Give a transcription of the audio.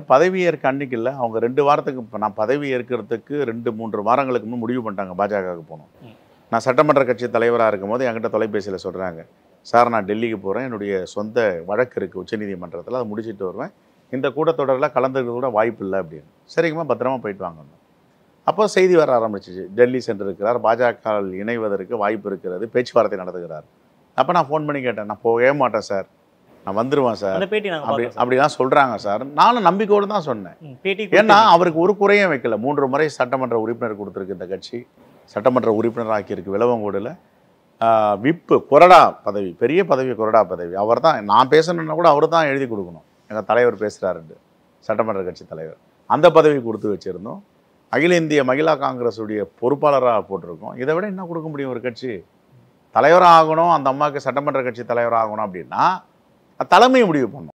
பதவி ஏற்க அன்னைக்கு இல்லை அவங்க ரெண்டு வாரத்துக்கு இப்போ நான் பதவி ஏற்கிறதுக்கு ரெண்டு மூன்று வாரங்களுக்கு முன் முடிவு பண்ணிட்டாங்க பாஜகவுக்கு போகணும் ம். நான் சட்டமன்ற கட்சி தலைவராக இருக்கும்போது என்கிட்ட தொலைபேசியில் சொல்கிறாங்க சார் நான் டெல்லிக்கு போகிறேன் என்னுடைய சொந்த வழக்கு இருக்குது உச்சநீதிமன்றத்தில் அதை முடிச்சிட்டு வருவேன் இந்த கூட்டத்தொடரில் கலந்துக்கிறது கூட வாய்ப்பு இல்லை அப்படின்னு சரிங்கம்மா பத்திரமா போயிட்டு வாங்க அப்போ செய்தி வர ஆரம்பிச்சிச்சு டெல்லி சென்றிருக்கிறார் பாஜக இணைவதற்கு வாய்ப்பு இருக்கிறது பேச்சுவார்த்தை நடத்துகிறார் அப்போ நான் ஃபோன் பண்ணி கேட்டேன் நான் போகவே மாட்டேன் சார் நான் வந்துடுவேன் சார் அந்த பேட்டி நாங்க அப்படி பார்த்தோம் சார். அப்படிலாம் சொல்கிறாங்க சார் நானும் நம்பிக்கையோடு தான் சொன்னேன் ம், பேட்டி ஏன்னா கொடுத்தீங்க. அவருக்கு ஒரு குறையும் வைக்கல மூன்று முறை சட்டமன்ற உறுப்பினர் கொடுத்துருக்கு இந்த கட்சி சட்டமன்ற உறுப்பினர் ஆக்கியிருக்கு விளவங்கோடில் விப்பு கொறடா பதவி பெரிய பதவி கொறடா பதவி அவர் தான் நான் பேசணுன்னா கூட அவர் தான் எழுதி கொடுக்கணும் எங்கள் தலைவர் பேசுகிறாருண்டு சட்டமன்ற கட்சி தலைவர் அந்த பதவி கொடுத்து வச்சுருந்தோம் அகில இந்திய மகிழா காங்கிரஸுடைய பொறுப்பாளராக போட்டிருக்கோம் இதை விட என்ன கொடுக்க முடியும் ஒரு கட்சி தலைவராக ஆகணும் அந்த அம்மாவுக்கு சட்டமன்ற கட்சி தலைவராக ஆகணும் அப்படின்னா தலைமை முடிவு பண்ணும்